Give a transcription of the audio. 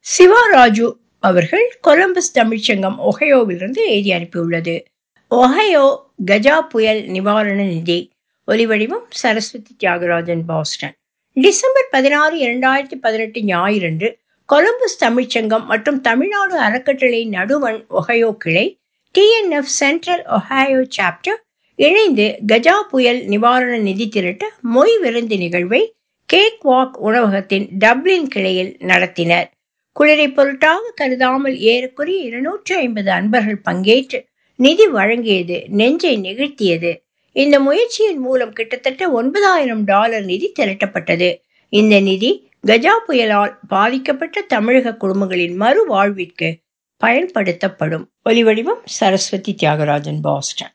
சிவா ராஜு அவர்கள் கொலம்பஸ் தமிழ்ச்சங்கம் ஒஹையோவிலிருந்து எழுதி அனுப்பியுள்ளது ஒஹையோ கஜா புயல் நிவாரண நிதி ஒலிவடிவம் சரஸ்வதி தியாகராஜன் பாஸ்டன் டிசம்பர் பதினாறு இரண்டாயிரத்தி பதினெட்டு ஞாயிறன்று கொலம்பஸ் தமிழ்ச்சங்கம் மற்றும் தமிழ்நாடு அறக்கட்டளை நடுவண் ஒஹையோ கிளை டிஎன்எஃப் சென்ட்ரல் ஒஹாயோ சாப்டர் இணைந்து கஜா புயல் நிவாரண நிதி திரட்ட மொய் விருந்து நிகழ்வை கேக் வாக் உணவகத்தின் டப்ளின் கிளையில் நடத்தினர் குளிரை பொருட்டாக கருதாமல் ஏறக்குறைய இருநூற்றி ஐம்பது அன்பர்கள் பங்கேற்று நிதி வழங்கியது நெஞ்சை நெகிழ்த்தியது இந்த முயற்சியின் மூலம் கிட்டத்தட்ட ஒன்பதாயிரம் டாலர் நிதி திரட்டப்பட்டது இந்த நிதி கஜா புயலால் பாதிக்கப்பட்ட தமிழக குடும்பங்களின் மறுவாழ்விற்கு பயன்படுத்தப்படும் ஒலிவடிவம் சரஸ்வதி தியாகராஜன் பாஸ்டன்